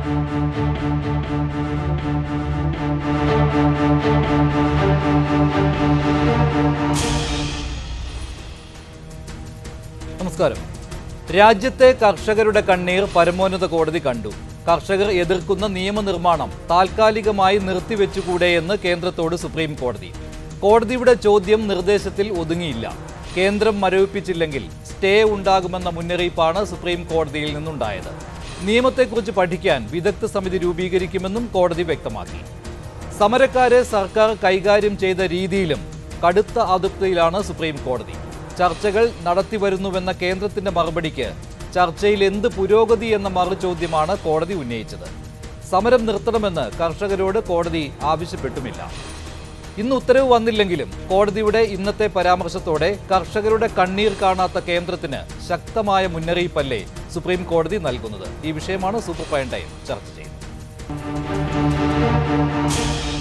നമസ്കാരം രാജ്യത്തെ കർഷകരുടെ കണ്ണീർ പരമോന്നത കോടതി കണ്ടു കർഷകർ എതിർക്കുന്ന നിയമനിർമ്മാണം താൽക്കാലികമായി നിർത്തിവെച്ചുകൂടെയെന്ന് കേന്ദ്രത്തോട് സുപ്രീം കോടതി കോടതിയുടെ ചോദ്യം നിർദ്ദേശത്തിൽ ഒതുങ്ങിയില്ല കേന്ദ്രം മരവിപ്പിച്ചില്ലെങ്കിൽ സ്റ്റേ ഉണ്ടാകുമെന്ന മുന്നറിയിപ്പാണ് സുപ്രീം കോടതിയിൽ നിന്നുണ്ടായത് നിയമത്തെക്കുറിച്ച് പഠിക്കാൻ വിദഗ്ധ സമിതി രൂപീകരിക്കുമെന്നും കോടതി വ്യക്തമാക്കി സമരക്കാരെ സർക്കാർ കൈകാര്യം ചെയ്ത രീതിയിലും കടുത്ത അതൃപ്തിയിലാണ് സുപ്രീം കോടതി ചർച്ചകൾ നടത്തിവരുന്നുവെന്ന കേന്ദ്രത്തിന്റെ മറുപടിക്ക് ചർച്ചയിൽ എന്ത് പുരോഗതി എന്ന മറുചോദ്യമാണ് കോടതി ഉന്നയിച്ചത് സമരം നിർത്തണമെന്ന് കർഷകരോട് കോടതി ആവശ്യപ്പെട്ടുമില്ല ഇന്ന് ഉത്തരവ് വന്നില്ലെങ്കിലും കോടതിയുടെ ഇന്നത്തെ പരാമർശത്തോടെ കർഷകരുടെ കണ്ണീർ കാണാത്ത കേന്ദ്രത്തിന് ശക്തമായ മുന്നറിയിപ്പല്ലേ സുപ്രീം കോടതി നൽകുന്നത് ഈ വിഷയമാണ് സൂപ്പർ പ്രൈം ടൈം ചർച്ച ചെയ്യുന്നത്